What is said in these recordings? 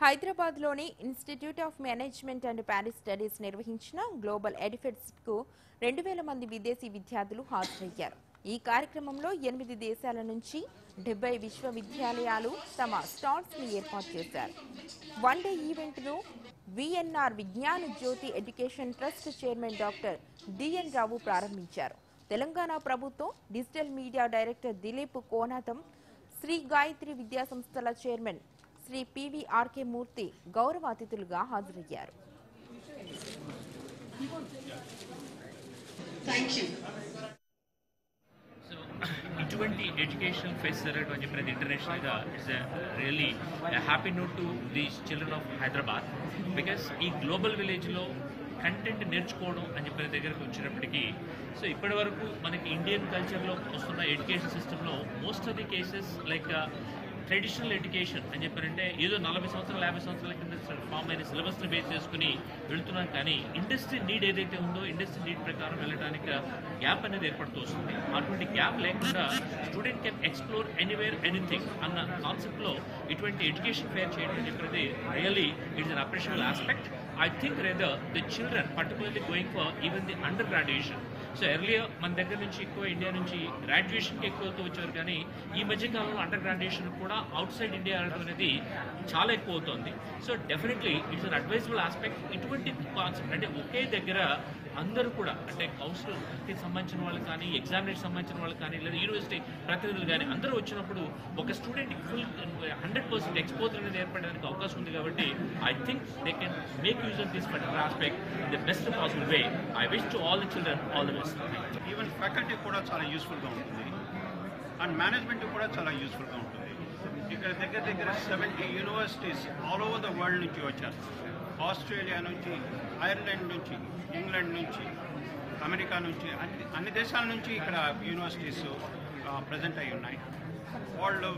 హైదరాబాద్లోని institute of management and Paris studies నిర్వహించిన global ఎడిఫిట్స్కు రెండు వేల మంది విదేశీ విద్యార్థులు హాజరయ్యారు ఈ కార్యక్రమంలో ఎనిమిది దేశాల నుంచి డెబ్బై విశ్వవిద్యాలయాలు తమ స్టాల్స్ ని ఏర్పాటు చేశారు వన్ డే ఈవెంట్ను V N R Vignana Jyothi education trust chairman doctor D N Rao ప్రారంభించారు తెలంగాణ ప్రభుత్వం digital media director Dileep Konatham Sri Gayatri Vidya సంస్థల చైర్మన్ శ్రీ పివిఆర్కే మూర్తి గౌరవ అతిథులుగా హాజరయ్యారు Thank you. సో ఇటువంటి ఎడ్యుకేషన్ ఫేస్ జరగడం అని చెప్పినది ఇంటర్నేషనల్గా it's really happy note to the children of Hyderabad because ఈ గ్లోబల్ విలేజ్లో కంటెంట్ నేర్చుకోవడం అని చెప్పిన దగ్గరకు వచ్చినప్పటికీ సో ఇప్పటి వరకు మనకి ఇండియన్ కల్చర్లో వస్తున్న ఎడ్యుకేషన్ సిస్టంలో most of the cases like traditional education అని చెప్పారంటే ఏదో నలభై సంవత్సరాలు యాభై సంవత్సరాల కింద ఫామ్ అయిన సిలబస్ని బేస్ చేసుకుని వెళ్తున్నాం కానీ ఇండస్ట్రీ నీడ్ ఏదైతే ఉందో ఇండస్ట్రీ నీడ్ ప్రకారం వెళ్ళడానికి గ్యాప్ అనేది ఏర్పడుతూ వస్తుంది అటువంటి గ్యాప్ లేకుండా student can explore anywhere anything అన్న కాన్సెప్ట్లో ఇటువంటి ఎడ్యుకేషన్ ఫేర్ చేయడం అని చెప్పినది really it's unappreciable aspect I think rather the children particularly going for even the under graduation so earlier మన దగ్గర నుంచి ఎక్కువ ఇండియా నుంచి గ్రాడ్యుయేషన్కి ఎక్కువ వెళ్తూ వచ్చారు కానీ ఈ మధ్య కాలంలో అండర్ గ్రాడ్యుయేషన్ కూడా అవుట్ సైడ్ ఇండియా వెళ్ళడం అనేది చాలా ఎక్కువ అవుతుంది so definitely it's unadvisable aspect ఇటువంటి కాన్సెప్ట్ అంటే ఒకే దగ్గర అందరూ కూడా అంటే కౌన్సిల్కి సంబంధించిన వాళ్ళు కానీ ఎగ్జామినేషన్ సంబంధించిన వాళ్ళు కానీ లేదా యూనివర్సిటీ ప్రతినిధులు కానీ అందరూ వచ్చినప్పుడు ఒక student full hundred percent exposure అనేది ఏర్పడడానికి అవకాశం ఉంది కాబట్టి I think they can make use of this particular aspect in the best possible way I wish to all the children all the best even faculty కూడా చాలా యూస్ఫుల్గా ఉంటుంది and management కూడా చాలా యూస్ఫుల్గా ఉంటుంది ఇక్కడ దగ్గర దగ్గర seventy universities all over the world నుంచి వచ్చారు ఆస్ట్రేలియా నుంచి ఐర్లాండ్ నుంచి ఇంగ్లాండ్ నుంచి అమెరికా నుంచి అన్ని అన్ని దేశాల నుంచి ఇక్కడ యూనివర్సిటీస్ ప్రజెంట్ అయి ఉన్నాయి వాళ్ళు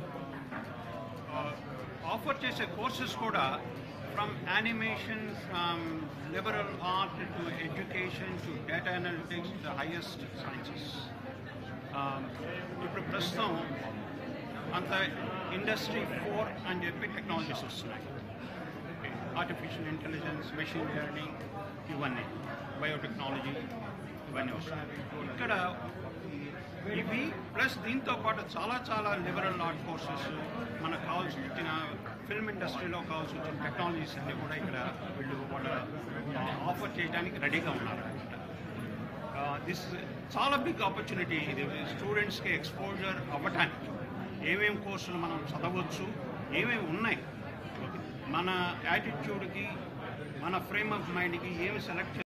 ఆఫర్ చేసే కోర్సెస్ కూడా from animation from liberal art to education to data analytics the highest sciences ఇప్పుడు ప్రస్తుతం అంత ఇండస్ట్రీ ఫోర్ అని చెప్పి టెక్నాలజీస్ వస్తున్నాయి ఆర్టిఫిషియల్ ఇంటెలిజెన్స్ మెషిన్ లెర్నింగ్ ఇవన్నీ బయోటెక్నాలజీ ఇవన్నీ వస్తున్నాయి ఇక్కడ ఇవి ప్లస్ దీంతో పాటు చాలా చాలా లిబరల్ ఆర్ట్ కోర్సెస్ మనకు కావాల్సిన ఫిల్మ్ ఇండస్ట్రీలో కావాల్సిన టెక్నాలజీస్ అన్నీ కూడా ఇక్కడ వీళ్ళు వాళ్ళ ఆఫర్ చేయడానికి రెడీగా ఉన్నారు దిస్ చాలా బిగ్ ఆపర్చునిటీ ఇది స్టూడెంట్స్కి ఎక్స్పోజర్ అవ్వటానికి ఏమేమి కోర్సులు మనం చదవచ్చు ఏమేమి ఉన్నాయి మన యాటిట్యూడ్కి మన ఫ్రేమ్ ఆఫ్ మైండ్కి ఏమి సెలెక్ట్